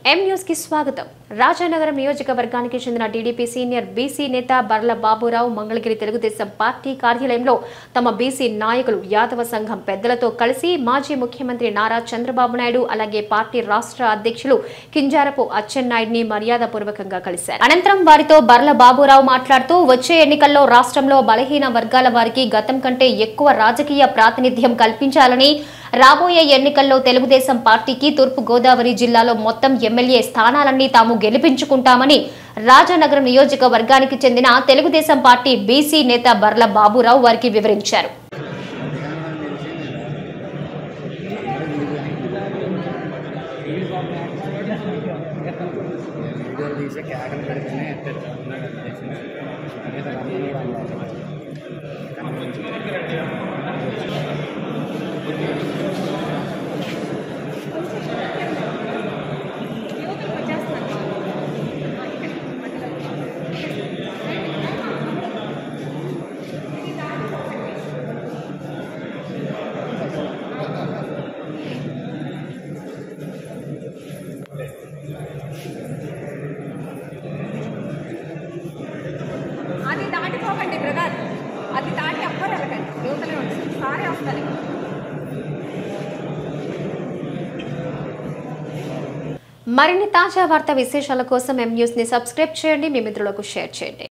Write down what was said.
M news కి స్వాగతం రాజానగరం నియోజకవర్గానికి చెందిన టీడీపీ సీనియర్ బీసీ నేత బర్ల బాబురావు మంగళగిరి తెలుగుదేశం పార్టీ కార్యాలయంలో తమ బీసీ నాయకులు యాదవ సంఘం పెద్దలతో కలిసి మాజీ ముఖ్యమంత్రి నారా చంద్రబాబు నాయుడు అలాగే పార్టీ రాష్ట్ర అధ్యక్షులు కింజారపు అచ్చెన్నాయుడిని మర్యాదపూర్వకంగా కలిశారు అనంతరం వారితో బర్ల బాబురావు మాట్లాడుతూ వచ్చే ఎన్నికల్లో రాష్ట్రంలో బలహీన వర్గాల వారికి గతం కంటే ఎక్కువ రాజకీయ ప్రాతినిధ్యం కల్పించాలని రాబోయే ఎన్నికల్లో తెలుగుదేశం పార్టీకి తూర్పు గోదావరి జిల్లాలో మొత్తం ఎమ్మెల్యే స్థానాలన్నీ తాము గెలిపించుకుంటామని రాజానగరం నియోజకవర్గానికి చెందిన తెలుగుదేశం పార్టీ బీసీ నేత బర్ల బాబురావు వారికి వివరించారు వీడియోలు తీసి కేకలు పెడితేనే ఎత్తారు అదే రమ్మని కూడా అన్నారు. కానీ కొంచెం అది దాటిపోకండి బ్రదర్ అది దాటి ఎవ్వరు వెళ్ళకండి యువతలే ఉంటుంది సారే వస్తుంది మరిన్ని తాజా వార్తా విశేషాల కోసం ఎం న్యూస్ ని సబ్స్క్రైబ్ చేయండి మీ మిత్రులకు షేర్ చేయండి